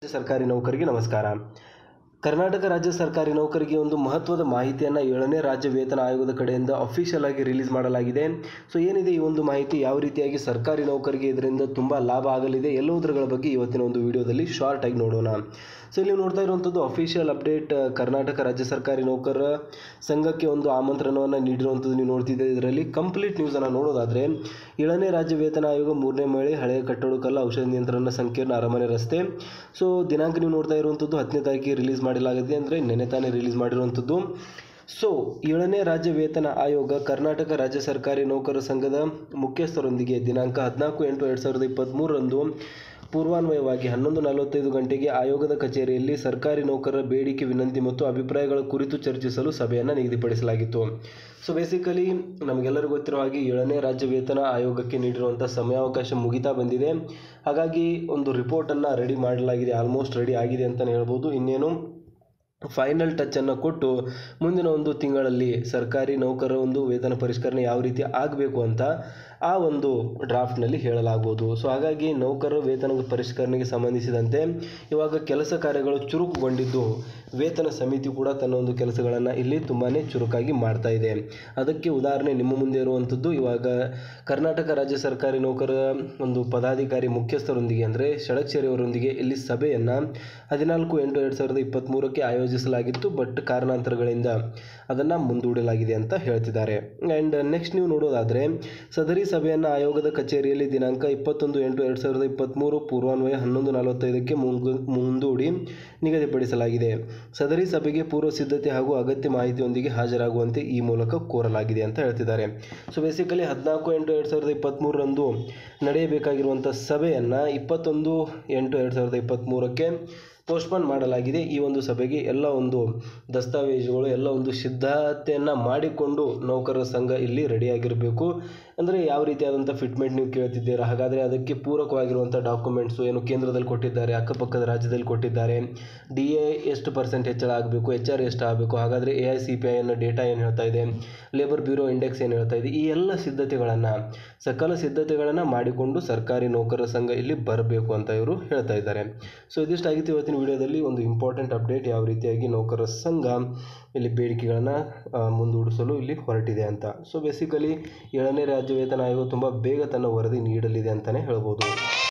ಸರ್ಕಾರಿ ನೌಕರಿಗೆ ನಮಸ್ಕಾರ ಕರ್ನಾಟಕ ರಾಜ್ಯ ಸರ್ಕಾರಿ ನೌಕರಿಗೆ ಒಂದು ಮಹತ್ವದ ಮಾಹಿತಿಯನ್ನು ಏಳನೇ ರಾಜ್ಯ ವೇತನ ಆಯೋಗದ ಕಡೆಯಿಂದ ಅಫಿಷಿಯಲ್ ಆಗಿ ರಿಲೀಸ್ ಮಾಡಲಾಗಿದೆ ಸೊ ಏನಿದೆ ಈ ಒಂದು ಮಾಹಿತಿ ಯಾವ ರೀತಿಯಾಗಿ ಸರ್ಕಾರಿ ನೌಕರಿಗೆ ಇದರಿಂದ ತುಂಬ ಲಾಭ ಆಗಲಿದೆ ಎಲ್ಲವುದರ ಬಗ್ಗೆ ಇವತ್ತಿನ ಒಂದು ವಿಡಿಯೋದಲ್ಲಿ ಶಾರ್ಟ್ ಆಗಿ ನೋಡೋಣ ಸೊ ಇಲ್ಲಿ ನೋಡ್ತಾ ಇರುವಂಥದ್ದು ಅಫಿಷಿಯಲ್ ಅಪ್ಡೇಟ್ ಕರ್ನಾಟಕ ರಾಜ್ಯ ಸರ್ಕಾರಿ ನೌಕರರ ಸಂಘಕ್ಕೆ ಒಂದು ಆಮಂತ್ರಣವನ್ನು ನೀಡಿರುವಂಥದ್ದು ನೀವು ನೋಡ್ತಿದ್ದೆ ಇದರಲ್ಲಿ ಕಂಪ್ಲೀಟ್ ನ್ಯೂಸನ್ನು ನೋಡೋದಾದರೆ ಏಳನೇ ರಾಜ್ಯ ವೇತನ ಆಯೋಗ ಮೂರನೇ ಮಳೆ ಹಳೆಯ ಕಟ್ಟಡ ಕಲ್ಲ ಔಷಧ ನಿಯಂತ್ರಣ ಸಂಕೀರ್ಣ ಅರಮನೆ ರಸ್ತೆ ಸೊ ದಿನಾಂಕ ನೀವು ನೋಡ್ತಾ ಇರುವಂಥದ್ದು ಹತ್ತನೇ ತಾರೀಕಿಗೆ ರಿಲೀಸ್ ಮಾಡಲಾಗಿದೆ ಅಂದರೆ ನೆನೆ ತಾನೇ ರಿಲೀಸ್ ಮಾಡಿರುವಂಥದ್ದು ಸೊ ಏಳನೇ ರಾಜ್ಯ ವೇತನ ಆಯೋಗ ಕರ್ನಾಟಕ ರಾಜ್ಯ ಸರ್ಕಾರಿ ನೌಕರರ ಸಂಘದ ಮುಖ್ಯಸ್ಥರೊಂದಿಗೆ ದಿನಾಂಕ ಹದಿನಾಲ್ಕು ಎಂಟು ಎರಡು ಸಾವಿರದ ಇಪ್ಪತ್ತ್ಮೂರರಂದು ಪೂರ್ವಾನ್ವಯವಾಗಿ ಹನ್ನೊಂದು ನಲವತ್ತೈದು ಗಂಟೆಗೆ ಆಯೋಗದ ಕಚೇರಿಯಲ್ಲಿ ಸರ್ಕಾರಿ ನೌಕರರ ಬೇಡಿಕೆ ವಿನಂತಿ ಮತ್ತು ಅಭಿಪ್ರಾಯಗಳ ಕುರಿತು ಚರ್ಚಿಸಲು ಸಭೆಯನ್ನು ನಿಗದಿಪಡಿಸಲಾಗಿತ್ತು ಸೊ ಬೇಸಿಕಲಿ ನಮಗೆಲ್ಲರಿಗೂ ಗೊತ್ತಿರೋ ಹಾಗೆ ಏಳನೇ ರಾಜ್ಯ ವೇತನ ಆಯೋಗಕ್ಕೆ ನೀಡಿರುವಂಥ ಸಮಯಾವಕಾಶ ಮುಗಿತಾ ಬಂದಿದೆ ಹಾಗಾಗಿ ಒಂದು ರಿಪೋರ್ಟನ್ನು ರೆಡಿ ಮಾಡಲಾಗಿದೆ ಆಲ್ಮೋಸ್ಟ್ ರೆಡಿ ಆಗಿದೆ ಅಂತಲೇ ಹೇಳ್ಬೋದು ಇನ್ನೇನು ಫೈನಲ್ ಟಚ್ಚನ್ನು ಕೊಟ್ಟು ಮುಂದಿನ ಒಂದು ತಿಂಗಳಲ್ಲಿ ಸರ್ಕಾರಿ ನೌಕರರ ಒಂದು ವೇತನ ಪರಿಷ್ಕರಣೆ ಯಾವ ರೀತಿ ಆಗಬೇಕು ಅಂತ ಆ ಒಂದು ಡ್ರಾಫ್ಟ್ನಲ್ಲಿ ಹೇಳಲಾಗ್ಬೋದು ಸೊ ಹಾಗಾಗಿ ನೌಕರರ ವೇತನ ಪರಿಷ್ಕರಣೆಗೆ ಸಂಬಂಧಿಸಿದಂತೆ ಇವಾಗ ಕೆಲಸ ಕಾರ್ಯಗಳು ಚುರುಕುಗೊಂಡಿದ್ದು ವೇತನ ಸಮಿತಿ ಕೂಡ ತನ್ನ ಒಂದು ಕೆಲಸಗಳನ್ನು ಇಲ್ಲಿ ತುಂಬಾ ಚುರುಕಾಗಿ ಮಾಡ್ತಾ ಇದೆ ಅದಕ್ಕೆ ಉದಾಹರಣೆ ನಿಮ್ಮ ಮುಂದೆ ಇರುವಂಥದ್ದು ಇವಾಗ ಕರ್ನಾಟಕ ರಾಜ್ಯ ಸರ್ಕಾರಿ ನೌಕರರ ಒಂದು ಪದಾಧಿಕಾರಿ ಮುಖ್ಯಸ್ಥರೊಂದಿಗೆ ಅಂದರೆ ಷಡಕ್ಷರಿಯವರೊಂದಿಗೆ ಇಲ್ಲಿ ಸಭೆಯನ್ನು ಹದಿನಾಲ್ಕು ಎಂಟು ಎರಡು ಸಾವಿರದ ಇಪ್ಪತ್ತ್ಮೂರಕ್ಕೆ ಆಯೋಜಿಸಲಾಗಿತ್ತು ಬಟ್ ಕಾರಣಾಂತರಗಳಿಂದ ಅದನ್ನು ಮುಂದೂಡಲಾಗಿದೆ ಅಂತ ಹೇಳ್ತಿದ್ದಾರೆ ಆ್ಯಂಡ್ ನೆಕ್ಸ್ಟ್ ನೀವು ನೋಡೋದಾದರೆ ಸದರಿ ಸಭೆಯನ್ನು ಆಯೋಗದ ಕಚೇರಿಯಲ್ಲಿ ದಿನಾಂಕ ಇಪ್ಪತ್ತೊಂದು ಎಂಟು ಎರಡು ಸಾವಿರದ ಇಪ್ಪತ್ತ್ಮೂರು ಪೂರ್ವಾನ್ವಯ ಹನ್ನೊಂದು ನಲವತ್ತೈದಕ್ಕೆ ಮುಂಗು ಮುಂದೂಡಿ ನಿಗದಿಪಡಿಸಲಾಗಿದೆ ಸದರಿ ಸಭೆಗೆ ಪೂರ್ವ ಸಿದ್ಧತೆ ಹಾಗೂ ಅಗತ್ಯ ಮಾಹಿತಿಯೊಂದಿಗೆ ಹಾಜರಾಗುವಂತೆ ಈ ಮೂಲಕ ಕೋರಲಾಗಿದೆ ಅಂತ ಹೇಳ್ತಿದ್ದಾರೆ ಸೊ ಬೇಸಿಕಲಿ ಹದಿನಾಲ್ಕು ಎಂಟು ಎರಡು ಸಾವಿರದ ಇಪ್ಪತ್ತ್ಮೂರರಂದು ನಡೆಯಬೇಕಾಗಿರುವಂಥ ಸಭೆಯನ್ನು ಇಪ್ಪತ್ತೊಂದು ಎಂಟು ಎರಡು ಸಾವಿರದ ಇಪ್ಪತ್ತ್ಮೂರಕ್ಕೆ ಪೋಸ್ಟ್ಪೋನ್ ಮಾಡಲಾಗಿದೆ ಈ ಒಂದು ಸಭೆಗೆ ಎಲ್ಲ ಒಂದು ದಸ್ತಾವೇಜುಗಳು ಎಲ್ಲ ಒಂದು ಸಿದ್ಧತೆಯನ್ನು ಮಾಡಿಕೊಂಡು ನೌಕರರ ಸಂಘ ಇಲ್ಲಿ ರೆಡಿಯಾಗಿರಬೇಕು ಅಂದರೆ ಯಾವ ರೀತಿಯಾದಂಥ ಫಿಟ್ಮೆಂಟ್ ನೀವು ಕೇಳ್ತಿದ್ದೀರಾ ಹಾಗಾದರೆ ಅದಕ್ಕೆ ಪೂರಕವಾಗಿರುವಂಥ ಡಾಕ್ಯುಮೆಂಟ್ಸು ಏನು ಕೇಂದ್ರದಲ್ಲಿ ಕೊಟ್ಟಿದ್ದಾರೆ ಅಕ್ಕಪಕ್ಕದ ರಾಜ್ಯದಲ್ಲಿ ಕೊಟ್ಟಿದ್ದಾರೆ ಡಿ ಎ ಎಷ್ಟು ಪರ್ಸೆಂಟ್ ಹೆಚ್ಚಳ ಆಗಬೇಕು ಎಚ್ ಆರ್ ಎಷ್ಟು ಆಗಬೇಕು ಹಾಗಾದರೆ A I C P I ಅನ್ನೋ ಡೇಟಾ ಏನು ಹೇಳ್ತಾ ಇದೆ ಲೇಬರ್ ಬ್ಯೂರೋ ಇಂಡೆಕ್ಸ್ ಏನು ಹೇಳ್ತಾ ಇದೆ ಈ ಎಲ್ಲ ಸಿದ್ಧತೆಗಳನ್ನು ಸಕಲ ಸಿದ್ಧತೆಗಳನ್ನು ಮಾಡಿಕೊಂಡು ಸರ್ಕಾರಿ ನೌಕರರ ಸಂಘ ಇಲ್ಲಿ ಬರಬೇಕು ಅಂತ ಇವರು ಹೇಳ್ತಾ ಇದ್ದಾರೆ ಸೊ ಇದಿಷ್ಟಾಗಿತ್ತು ಇವತ್ತಿನ ವಿಡಿಯೋದಲ್ಲಿ ಒಂದು ಇಂಪಾರ್ಟೆಂಟ್ ಅಪ್ಡೇಟ್ ಯಾವ ರೀತಿಯಾಗಿ ನೌಕರರ ಸಂಘ ಇಲ್ಲಿ ಬೇಡಿಕೆಗಳನ್ನು ಮುಂದೂಡಿಸಲು ಇಲ್ಲಿ ಹೊರಟಿದೆ ಅಂತ ಸೊ ಬೇಸಿಕಲಿ ಏಳನೇ ರಾಜ್ಯ ವೇತನ ಆಯೋಗ ತುಂಬ ಬೇಗ ತನ್ನ ವರದಿ ನೀಡಲಿದೆ ಅಂತಲೇ ಹೇಳ್ಬೋದು